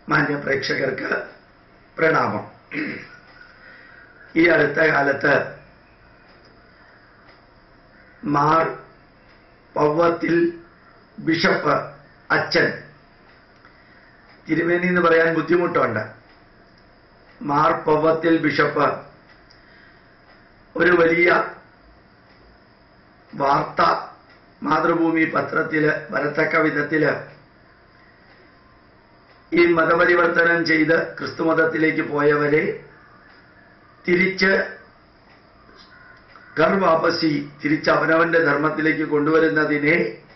മാന്യ പ്രേക്ഷകർക്ക് പ്രണാമം ഈ അടുത്ത കാലത്ത് മാർ പൗവത്തിൽ ബിഷപ്പ് അച്ഛൻ തിരുമേനി എന്ന് പറയാൻ ബുദ്ധിമുട്ടുണ്ട് മാർ പൗവത്തിൽ ബിഷപ്പ് ഒരു വലിയ വാർത്ത മാതൃഭൂമി പത്രത്തില് വരത്തക്ക വിധത്തില് ഈ മതപരിവർത്തനം ചെയ്ത് ക്രിസ്തുമതത്തിലേക്ക് പോയവരെ തിരിച്ച് കർവാപസി തിരിച്ച് അവനവന്റെ ധർമ്മത്തിലേക്ക് കൊണ്ടുവരുന്നതിനെ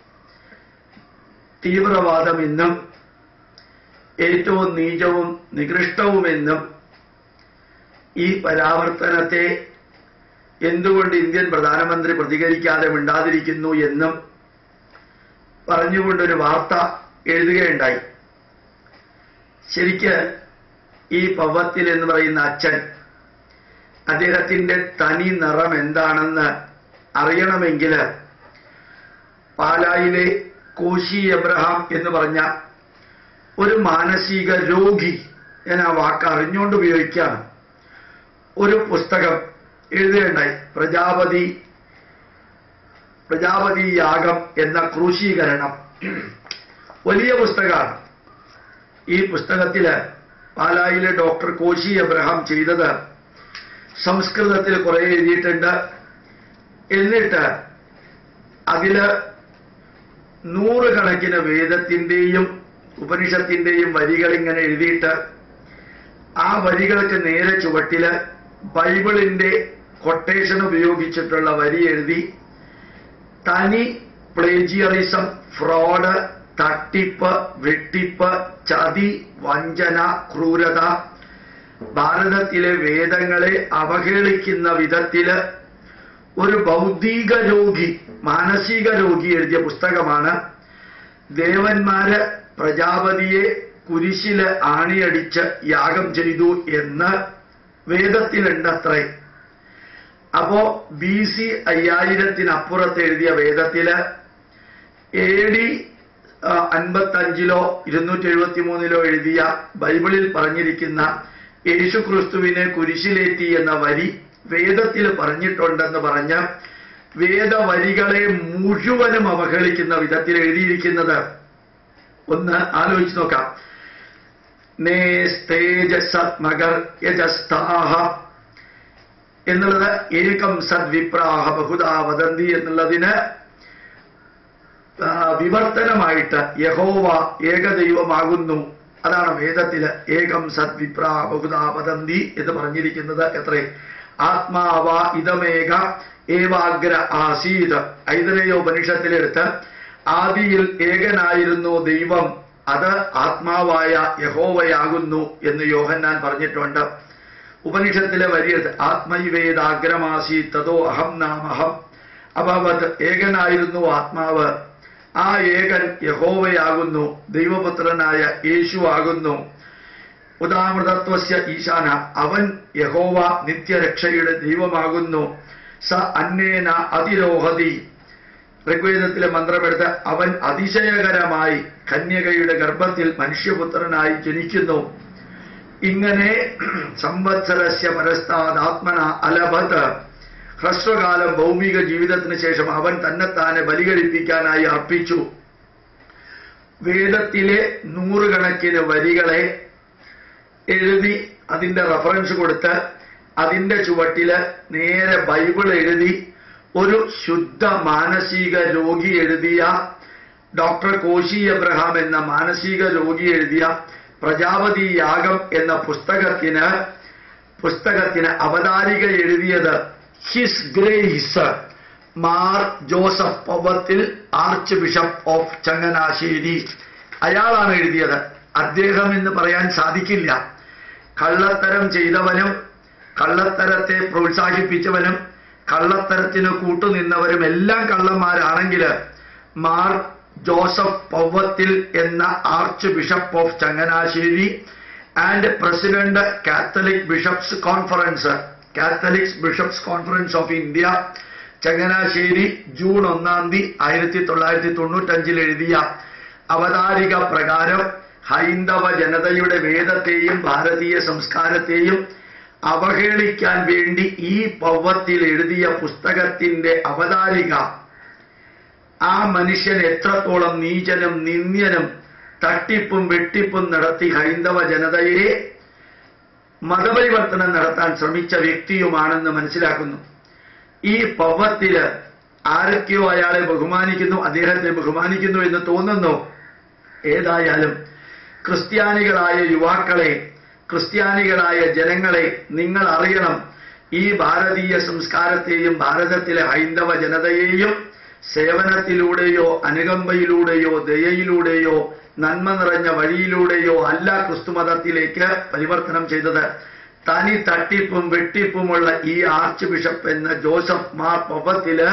തീവ്രവാദമെന്നും ഏറ്റവും നീചവും നികൃഷ്ടവുമെന്നും ഈ പരാവർത്തനത്തെ എന്തുകൊണ്ട് ഇന്ത്യൻ പ്രധാനമന്ത്രി പ്രതികരിക്കാതെ മിണ്ടാതിരിക്കുന്നു എന്നും പറഞ്ഞുകൊണ്ടൊരു വാർത്ത എഴുതുകയുണ്ടായി ശരിക്ക് ഈ പവത്തിൽ എന്ന് പറയുന്ന അച്ഛൻ അദ്ദേഹത്തിന്റെ തനി നിറം എന്താണെന്ന് അറിയണമെങ്കിൽ പാലായിലെ കോശി എബ്രഹാം എന്ന് പറഞ്ഞ ഒരു മാനസിക രോഗി ഞാൻ ആ വാക്ക് അറിഞ്ഞുകൊണ്ട് ഉപയോഗിക്കുകയാണ് ഒരു പുസ്തകം എഴുതുകയുണ്ടായി പ്രജാപതി പ്രജാപതി യാഗം എന്ന ക്രൂശീകരണം വലിയ പുസ്തകമാണ് ഈ പുസ്തകത്തില് പാലായിലെ ഡോക്ടർ കോശി എബ്രഹാം ചെയ്തത് സംസ്കൃതത്തിൽ കുറെ എഴുതിയിട്ടുണ്ട് എന്നിട്ട് അതില് നൂറുകണക്കിന് വേദത്തിന്റെയും ഉപനിഷത്തിന്റെയും വരികൾ ഇങ്ങനെ എഴുതിയിട്ട് ആ വരികൾക്ക് നേരെ ചുവട്ടില് ബൈബിളിന്റെ കൊട്ടേഷൻ ഉപയോഗിച്ചിട്ടുള്ള വരി എഴുതി തനി പ്ലേജിയറിസം ഫ്രോഡ് തട്ടിപ്പ് വെട്ടിപ്പ് ചതി വഞ്ചന ക്രൂരത ഭാരതത്തിലെ വേദങ്ങളെ അവഹേളിക്കുന്ന വിധത്തില് ഒരു ബൗദ്ധിക രോഗി മാനസിക രോഗി എഴുതിയ പുസ്തകമാണ് ദേവന്മാര് പ്രജാപതിയെ കുരിശില് ആണിയടിച്ച് യാഗം ചെയ്തു എന്ന് വേദത്തിലുണ്ടത്രേ അപ്പോ ബി സി അയ്യായിരത്തിനപ്പുറത്ത് എഴുതിയ വേദത്തില് എ ഡി അൻപത്തഞ്ചിലോ ഇരുന്നൂറ്റി എഴുപത്തി മൂന്നിലോ എഴുതിയ ബൈബിളിൽ പറഞ്ഞിരിക്കുന്ന യേശു ക്രിസ്തുവിനെ കുരിശിലേറ്റി എന്ന വരി വേദത്തിൽ പറഞ്ഞിട്ടുണ്ടെന്ന് പറഞ്ഞ് വേദവരികളെ മുഴുവനും അവഹേളിക്കുന്ന വിധത്തിൽ എഴുതിയിരിക്കുന്നത് ഒന്ന് ആലോചിച്ച് നോക്കാം നേസ്തേജസത്മകർ യജസ്താഹ എന്നുള്ളത് ഏകം സദ്വിപ്രാഹ ബഹുദാ വദന്തി എന്നുള്ളതിന് വിവർത്തനമായിട്ട് യഹോവ ഏകദൈവമാകുന്നു അതാണ് വേദത്തില് ഏകം സദ്വിപ്രാ ബഹുദാ വദന്തി എന്ന് പറഞ്ഞിരിക്കുന്നത് എത്ര ആത്മാവ ഇതമേക ഏവാഗ്ര ആസീത് ഐതരേയ ഉപനിഷത്തിലെടുത്ത് ആദിയിൽ ഏകനായിരുന്നു ദൈവം അത് ആത്മാവായ യഹോവയാകുന്നു എന്ന് യോഹന്നാൻ പറഞ്ഞിട്ടുണ്ട് ഉപനിഷത്തിലെ വരിയത് ആത്മൈവേദാഗ്രമാസി തതോ അഹം നാമഹം അഭവത് ഏകനായിരുന്നു ആത്മാവ് ആ ഏകൻ യഹോവയാകുന്നു ദൈവപുത്രനായ യേശു ആകുന്നു ഉദാമൃതത്വസ്യ ഈശാന അവൻ യഹോവ നിത്യരക്ഷയുടെ ദൈവമാകുന്നു സ അന്നേന അതിരോഹതി ഋഗ്വേദത്തിലെ മന്ത്രമെടുത്ത് അവൻ അതിശയകരമായി കന്യകയുടെ ഗർഭത്തിൽ മനുഷ്യപുത്രനായി ജനിക്കുന്നു ഇങ്ങനെ സംവത്സരസ്യ പരസ്താദാത്മന അലഭത് ഹ്രസ്വകാലം ഭൗമിക ജീവിതത്തിന് ശേഷം അവൻ തന്നെത്താനെ ബലികഴിപ്പിക്കാനായി അർപ്പിച്ചു വേദത്തിലെ നൂറുകണക്കിന് വരികളെ എഴുതി അതിന്റെ റഫറൻസ് കൊടുത്ത് അതിന്റെ ചുവട്ടില് നേരെ ബൈബിൾ എഴുതി ഒരു ശുദ്ധ മാനസിക രോഗി എഴുതിയ ഡോക്ടർ കോശി എബ്രഹാം എന്ന മാനസിക രോഗി എഴുതിയ പ്രജാപതി യാഗം എന്ന പുസ്തകത്തിന് പുസ്തകത്തിന് അവതാരിക എഴുതിയത് His Grace Mar Joseph Powathil archbishop of Changanassery അയാളാണ് എഴുതിയത് അദ്ദേഹം എന്ന് പറയാൻ സാധിക്കില്ല കള്ളത്തരം ചെയ്തവനും കള്ളത്തരത്തെ പ്രോത്സാഹിപ്പിച്ചവനും കള്ളത്തരത്തിന് കൂട്ടുനിന്നവരും എല്ലാം കള്ളന്മാരാണെങ്കിൽ മാർ ജോസഫ് പൗവത്തിൽ എന്ന archbishop of Changanassery and president catholic bishops conference catholics bishops conference of India Changanassery June ഒന്നാം തീയതി ആയിരത്തി തൊള്ളായിരത്തി തൊണ്ണൂറ്റഞ്ചിൽ എഴുതിയ അവതാരിക പ്രകാരം ഹൈന്ദവ ജനതയുടെ വേദത്തെയും ഭാരതീയ സംസ്കാരത്തെയും അവഹേളിക്കാൻ വേണ്ടി ഈ പൗവത്തിൽ എഴുതിയ പുസ്തകത്തിന്റെ അവതാരിക ആ മനുഷ്യൻ എത്രത്തോളം നീചനും നിന്ദ്യനും തട്ടിപ്പും വെട്ടിപ്പും നടത്തി ഹൈന്ദവ ജനതയെ മതപരിവർത്തനം നടത്താൻ ശ്രമിച്ച വ്യക്തിയുമാണെന്ന് മനസ്സിലാക്കുന്നു ഈ പവത്തില് ആരൊക്കെയോ അയാളെ ബഹുമാനിക്കുന്നു അദ്ദേഹത്തെ ബഹുമാനിക്കുന്നു എന്ന് തോന്നുന്നു ഏതായാലും ക്രിസ്ത്യാനികളായ യുവാക്കളെ ക്രിസ്ത്യാനികളായ ജനങ്ങളെ നിങ്ങൾ അറിയണം ഈ ഭാരതീയ സംസ്കാരത്തെയും ഭാരതത്തിലെ ഹൈന്ദവ ജനതയെയും സേവനത്തിലൂടെയോ അനുകമ്പയിലൂടെയോ ദയയിലൂടെയോ നന്മ നിറഞ്ഞ വഴിയിലൂടെയോ അല്ല ക്രിസ്തുമതത്തിലേക്ക് പരിവർത്തനം ചെയ്തത് തനി തട്ടിപ്പും വെട്ടിപ്പുമുള്ള ഈ ആർച്ച് ബിഷപ്പ് എന്ന ജോസഫ് മാർ പൊപ്പത്തില്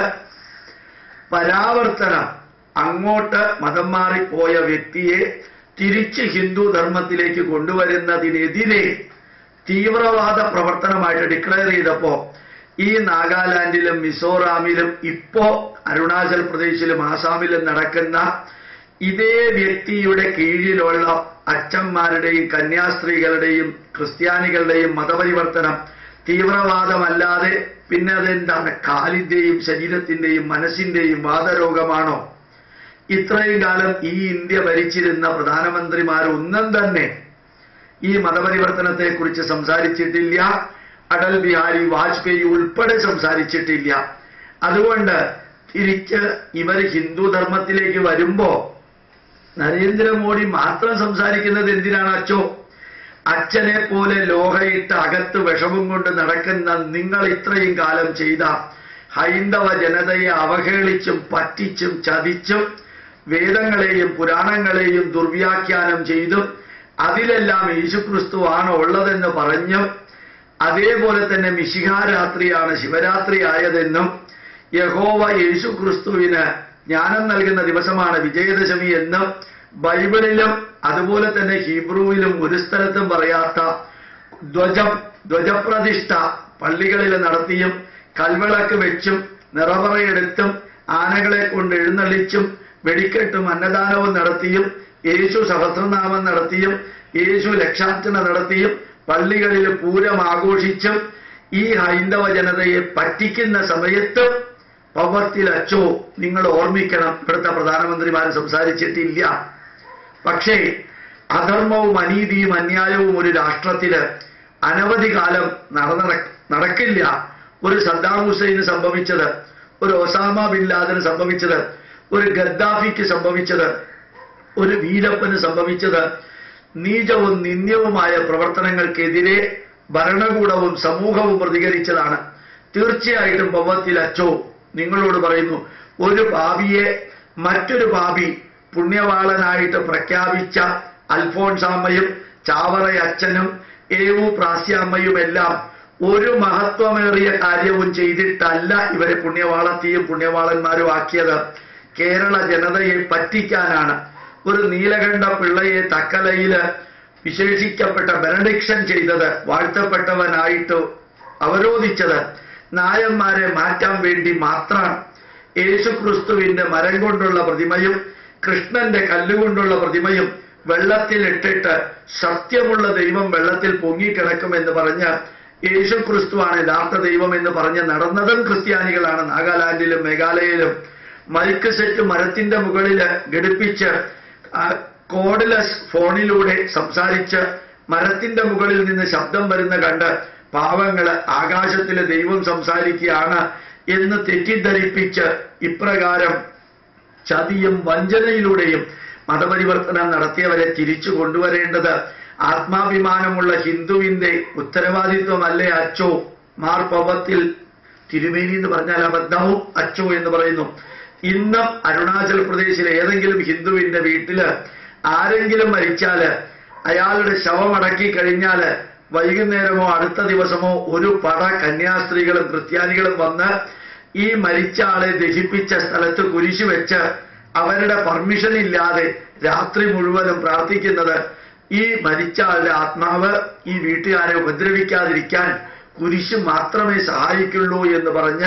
പരാവർത്തനം അങ്ങോട്ട് മതം മാറിപ്പോയ വ്യക്തിയെ തിരിച്ച് ഹിന്ദു ധർമ്മത്തിലേക്ക് കൊണ്ടുവരുന്നതിനെതിരെ തീവ്രവാദ പ്രവർത്തനമായിട്ട് ഡിക്ലെയർ ചെയ്തപ്പോ ഈ നാഗാലാൻഡിലും മിസോറാമിലും ഇപ്പോ അരുണാചൽ പ്രദേശിലും ആസാമിലും നടക്കുന്ന ഇതേ വ്യക്തിയുടെ കീഴിലുള്ള അച്ഛന്മാരുടെയും കന്യാസ്ത്രീകളുടെയും ക്രിസ്ത്യാനികളുടെയും മതപരിവർത്തനം തീവ്രവാദമല്ലാതെ പിന്നെ അതെന്താണ് കാലിന്റെയും ശരീരത്തിന്റെയും മനസ്സിന്റെയും വാദരോഗമാണോ ഇത്രയും കാലം ഈ ഇന്ത്യ ഭരിച്ചിരുന്ന പ്രധാനമന്ത്രിമാരൊന്നും തന്നെ ഈ മതപരിവർത്തനത്തെക്കുറിച്ച് സംസാരിച്ചിട്ടില്ല അടൽ ബിഹാരി വാജ്പേയി ഉൾപ്പെടെ സംസാരിച്ചിട്ടില്ല അതുകൊണ്ട് തിരിച്ച് ഇവർ ഹിന്ദു ധർമ്മത്തിലേക്ക് വരുമ്പോ നരേന്ദ്രമോദി മാത്രം സംസാരിക്കുന്നത് എന്തിനാണ് അച്ചോ അച്ഛനെ പോലെ ലോഹയിട്ട് അകത്ത് വിഷമം കൊണ്ട് നടക്കുന്ന നിങ്ങൾ ഇത്രയും കാലം ചെയ്ത ഹൈന്ദവ ജനതയെ അവഹേളിച്ചും പറ്റിച്ചും ചതിച്ചും വേദങ്ങളെയും പുരാണങ്ങളെയും ദുർവ്യാഖ്യാനം ചെയ്തും അതിലെല്ലാം യേശുക്രിസ്തു ആണ് ഉള്ളതെന്ന് പറഞ്ഞും അതേപോലെ തന്നെ മിശിഹാരാത്രിയാണ് ശിവരാത്രി ആയതെന്നും യഹോവ യേശുക്രിസ്തുവിന് ജ്ഞാനം നൽകുന്ന ദിവസമാണ് വിജയദശമി എന്നും ബൈബിളിലും അതുപോലെ തന്നെ ഹീബ്രുവിലും ഒരു സ്ഥലത്തും പറയാത്ത ധ്വജം ധ്വജപ്രതിഷ്ഠ പള്ളികളിൽ നടത്തിയും കൽവിളക്ക് വെച്ചും നിറവറയെടുത്തും ആനകളെ കൊണ്ട് എഴുന്നള്ളിച്ചും വെടിക്കെട്ടും അന്നദാനവും നടത്തിയും യേശു സഹസ്രനാമം നടത്തിയും യേശു ലക്ഷാർച്ചന നടത്തിയും പള്ളികളിൽ പൂരം ആഘോഷിച്ചും ഈ ഹൈന്ദവ ജനതയെ പറ്റിക്കുന്ന സമയത്ത് പവത്തിൽ അച്ചോ നിങ്ങൾ ഓർമ്മിക്കണം ഇവിടുത്തെ പ്രധാനമന്ത്രിമാർ സംസാരിച്ചിട്ടില്ല പക്ഷേ അധർമ്മവും അനീതിയും അന്യായവും ഒരു രാഷ്ട്രത്തില് അനവധി കാലം നടന്ന നടക്കില്ല ഒരു സദ്ദാം ഹുസൈന് സംഭവിച്ചത് ഒരു ഒസാമ ബിൻ ലാദന് സംഭവിച്ചത് ഒരു ഗദ്ദാഫിക്ക് സംഭവിച്ചത് ഒരു വീരപ്പന് സംഭവിച്ചത് നീചവും നിന്ദ്യവുമായ പ്രവർത്തനങ്ങൾക്കെതിരെ ഭരണകൂടവും സമൂഹവും പ്രതികരിച്ചതാണ് തീർച്ചയായിട്ടും പവത്തിൽ അച്ചോ നിങ്ങളോട് പറയുന്നു ഒരു പാപിയെ മറ്റൊരു പാപി പുണ്യവാളനായിട്ട് പ്രഖ്യാപിച്ച അൽഫോൺസാമ്മയും ചാവറ അച്ഛനും ഏവു പ്രാസ്യാമ്മയുമെല്ലാം ഒരു മഹത്വമേറിയ കാര്യവും ചെയ്തിട്ടല്ല ഇവരെ പുണ്യവാളത്തെയും പുണ്യവാളന്മാരും ആക്കിയത് കേരള ജനതയെ പറ്റിക്കാനാണ് ഒരു നീലകണ്ഠ പിള്ളയെ തക്കലയില് വിശേഷിക്കപ്പെട്ട ബെനഡിക്ഷൻ ചെയ്തത് വാഴ്ത്തപ്പെട്ടവനായിട്ട് അവരോധിച്ചത് നായന്മാരെ മാറ്റാൻ വേണ്ടി മാത്രം യേശുക്രിസ്തുവിന്റെ മരം കൊണ്ടുള്ള പ്രതിമയും കൃഷ്ണന്റെ കല്ലുകൊണ്ടുള്ള പ്രതിമയും വെള്ളത്തിൽ ഇട്ടിട്ട് സത്യമുള്ള ദൈവം വെള്ളത്തിൽ പൊങ്ങിക്കിടക്കുമെന്ന് പറഞ്ഞ് യേശുക്രിസ്തുവാണ് യഥാർത്ഥ ദൈവം എന്ന് പറഞ്ഞ് നടന്നതും ക്രിസ്ത്യാനികളാണ് നാഗാലാൻഡിലും മേഘാലയയിലും മൈക്ക് സെറ്റ് മരത്തിന്റെ മുകളിൽ ഘടിപ്പിച്ച് ആ, കോഡ്ലെസ് ഫോണിലൂടെ സംസാരിച്ച് മരത്തിന്റെ മുകളിൽ നിന്ന് ശബ്ദം വരുന്ന കണ്ട് പാവങ്ങള് ആകാശത്തിലെ ദൈവം സംസാരിക്കുകയാണ് എന്ന് തെറ്റിദ്ധരിപ്പിച്ച് ഇപ്രകാരം ചതിയും വഞ്ചനയിലൂടെയും മതപരിവർത്തനം നടത്തിയവരെ തിരിച്ചു കൊണ്ടുവരേണ്ടത് ആത്മാഭിമാനമുള്ള ഹിന്ദുവിന്റെ ഉത്തരവാദിത്വമല്ലേ അച്ചോ മാർ പവത്തിൽ തിരുമേനി എന്ന് പറഞ്ഞാൽ അബദ്ധവും അച്ചോ എന്ന് പറയുന്നു ഇന്നും അരുണാചൽ പ്രദേശിലെ ഏതെങ്കിലും ഹിന്ദുവിന്റെ വീട്ടില് ആരെങ്കിലും മരിച്ചാല് അയാളുടെ ശവമടക്കി കഴിഞ്ഞാല് വൈകുന്നേരമോ അടുത്ത ദിവസമോ ഒരു പട കന്യാസ്ത്രീകളും ക്രിസ്ത്യാനികളും വന്ന് ഈ മരിച്ച ആളെ ദഹിപ്പിച്ച സ്ഥലത്ത് കുരിശു വെച്ച് അവരുടെ പെർമിഷൻ ഇല്ലാതെ രാത്രി മുഴുവനും പ്രാർത്ഥിക്കുന്നത് ഈ മരിച്ച ആളുടെ ആത്മാവ് ഈ വീട്ടുകാരെ ഉപദ്രവിക്കാതിരിക്കാൻ കുരിശ് മാത്രമേ സഹായിക്കുള്ളൂ എന്ന് പറഞ്ഞ്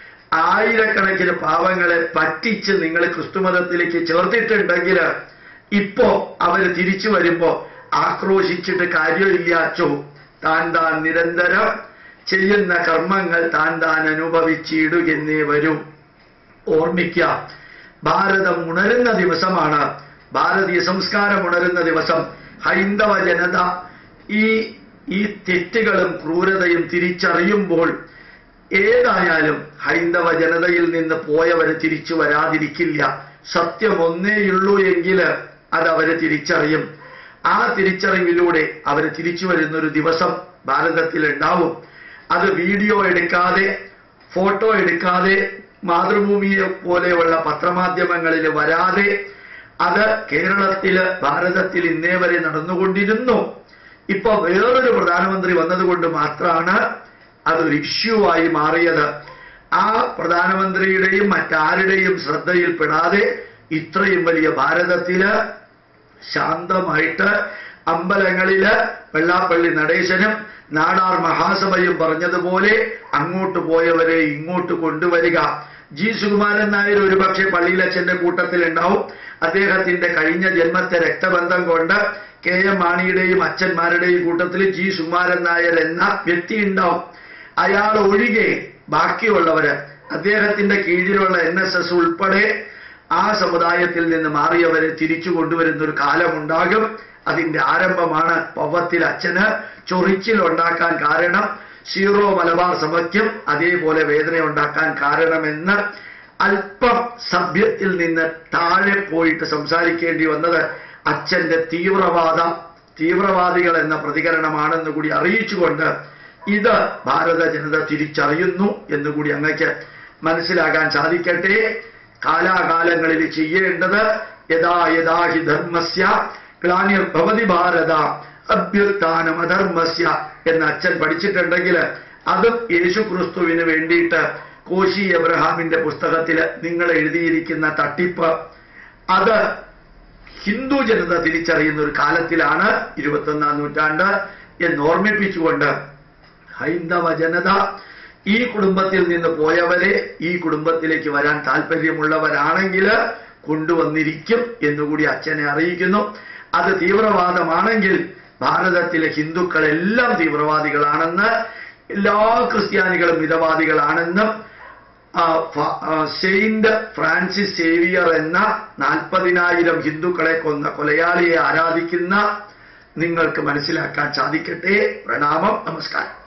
ആയിരക്കണക്കിന് പാവങ്ങളെ പറ്റിച്ച് നിങ്ങൾ ക്രിസ്തുമതത്തിലേക്ക് ചേർത്തിട്ടുണ്ടെങ്കിൽ ഇപ്പോ അവര് തിരിച്ചു വരുമ്പോ ആക്രോശിച്ചിട്ട് കാര്യമില്ല അച്ചോ താൻ താൻ നിരന്തരം ചെയ്യുന്ന കർമ്മങ്ങൾ താൻ താൻ അനുഭവിച്ചിടുകെന്നേ വരൂ ഓർമ്മിക്കുക ഭാരതം ഉണരുന്ന ദിവസമാണ് ഭാരതീയ സംസ്കാരം ഉണരുന്ന ദിവസം ഹൈന്ദവ ജനത ഈ ഈ തെറ്റുകളും ക്രൂരതയും തിരിച്ചറിയുമ്പോൾ ഏതായാലും ഹൈന്ദവ ജനതയിൽ നിന്ന് പോയവര് തിരിച്ചു വരാതിരിക്കില്ല സത്യം ഒന്നേയുള്ളൂ എങ്കിൽ അത് അവര് തിരിച്ചറിയും ആ തിരിച്ചറിവിലൂടെ അവർ തിരിച്ചു വരുന്നൊരു ദിവസം ഭാരതത്തിൽ ഉണ്ടാവും അത് വീഡിയോ എടുക്കാതെ ഫോട്ടോ എടുക്കാതെ മാതൃഭൂമിയെ പോലെയുള്ള പത്രമാധ്യമങ്ങളിൽ വരാതെ അത് കേരളത്തില് ഭാരതത്തിൽ ഇന്നേ വരെ നടന്നുകൊണ്ടിരുന്നു ഇപ്പൊ വേറൊരു പ്രധാനമന്ത്രി വന്നതുകൊണ്ട് മാത്രമാണ് അതൊരു ഇഷ്യൂ ആയി മാറിയത് ആ പ്രധാനമന്ത്രിയുടെയും മറ്റാരുടെയും ശ്രദ്ധയിൽപ്പെടാതെ ഇത്രയും വലിയ ഭാരതത്തില് ശാന്തമായിട്ട് അമ്പലങ്ങളില് വെള്ളാപ്പള്ളി നടേശനും നാടാർ മഹാസഭയും പറഞ്ഞതുപോലെ അങ്ങോട്ട് പോയവരെ ഇങ്ങോട്ട് കൊണ്ടുവരിക ജി സുകുമാരൻ നായർ ഒരുപക്ഷെ പള്ളിയിലച്ഛന്റെ കൂട്ടത്തിലുണ്ടാവും അദ്ദേഹത്തിന്റെ കഴിഞ്ഞ ജന്മത്തെ രക്തബന്ധം കൊണ്ട് കെ എം മാണിയുടെയും അച്ഛന്മാരുടെയും കൂട്ടത്തിൽ ജി സുകുമാരൻ നായർ എന്ന വ്യക്തി ഉണ്ടാവും അയാൾ ഒഴികെ ബാക്കിയുള്ളവര് അദ്ദേഹത്തിന്റെ കീഴിലുള്ള എൻ എസ് എസ് ഉൾപ്പെടെ ആ സമുദായത്തിൽ നിന്ന് മാറിയവരെ തിരിച്ചു കൊണ്ടുവരുന്ന ഒരു കാലമുണ്ടാകും അതിന്റെ ആരംഭമാണ് പവത്തിൽ അച്ഛന് ചൊറിച്ചിൽ ഉണ്ടാക്കാൻ കാരണം സീറോ മലബാർ സഭയ്ക്കും അതേപോലെ വേദന ഉണ്ടാക്കാൻ കാരണമെന്ന് അല്പം സഭ്യത്തിൽ നിന്ന് താഴെ പോയിട്ട് സംസാരിക്കേണ്ടി വന്നത് അച്ഛന്റെ തീവ്രവാദ തീവ്രവാദികൾ എന്ന പ്രതികരണമാണെന്ന് കൂടി അറിയിച്ചുകൊണ്ട് ഇത് ഭാരത ജനത തിരിച്ചറിയുന്നു എന്നുകൂടി അങ്ങക്ക് മനസ്സിലാകാൻ സാധിക്കട്ടെ കാലാകാലങ്ങളിൽ ചെയ്യേണ്ടത് യഥാ യഥാ ഹി ധർമ്മസ്യ ഗ്ലാനിർഭവതി ഭാരത അഭ്യുത്ഥാനം അധർമ്മസ്യ എന്ന് അച്ഛൻ പഠിച്ചിട്ടുണ്ടെങ്കിൽ അതും യേശു ക്രിസ്തുവിന് വേണ്ടിയിട്ട് കോശി എബ്രഹാമിന്റെ പുസ്തകത്തിൽ നിങ്ങൾ എഴുതിയിരിക്കുന്ന തട്ടിപ്പ് അത് ഹിന്ദു ജനത തിരിച്ചറിയുന്ന ഒരു കാലത്തിലാണ് ഇരുപത്തൊന്നാം നൂറ്റാണ്ട് എന്ന് ഓർമ്മിപ്പിച്ചുകൊണ്ട് ഹൈന്ദവ ജനത ഈ കുടുംബത്തിൽ നിന്ന് പോയവരെ ഈ കുടുംബത്തിലേക്ക് വരാൻ താല്പര്യമുള്ളവരാണെങ്കിൽ കൊണ്ടുവന്നിരിക്കും എന്നുകൂടി അച്ഛനെ അറിയിക്കുന്നു അത് തീവ്രവാദമാണെങ്കിൽ ഭാരതത്തിലെ ഹിന്ദുക്കളെല്ലാം തീവ്രവാദികളാണെന്ന് എല്ലാ ക്രിസ്ത്യാനികളും മിതവാദികളാണെന്നും ആ, ഫ- ആ, സെയിന്റ് ഫ്രാൻസിസ് സേവിയർ എന്ന നാൽപ്പതിനായിരം ഹിന്ദുക്കളെ കൊന്ന കൊലയാളിയെ ആരാധിക്കുന്ന നിങ്ങൾക്ക് മനസ്സിലാക്കാൻ സാധിക്കട്ടെ പ്രണാമം നമസ്കാരം